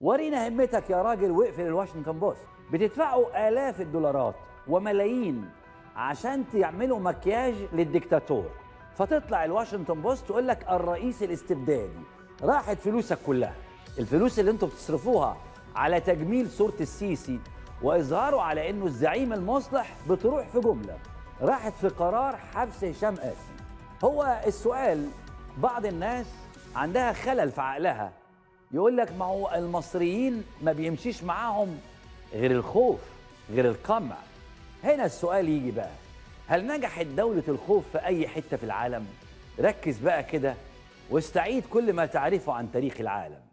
ورينا همتك يا راجل واقفل الواشنطن بوست بتدفعوا آلاف الدولارات وملايين عشان تعملوا مكياج للديكتاتور فتطلع الواشنطن بوست تقول لك الرئيس الاستبدادي راحت فلوسك كلها الفلوس اللي انتوا بتصرفوها على تجميل صورة السيسي وإظهاره على إنه الزعيم المصلح بتروح في جملة راحت في قرار حبس هشام قاسم هو السؤال بعض الناس عندها خلل في عقلها يقول لك ما هو المصريين ما بيمشيش معاهم غير الخوف غير القمع هنا السؤال يجي بقى هل نجحت دولة الخوف في أي حتة في العالم؟ ركز بقى كده واستعيد كل ما تعرفه عن تاريخ العالم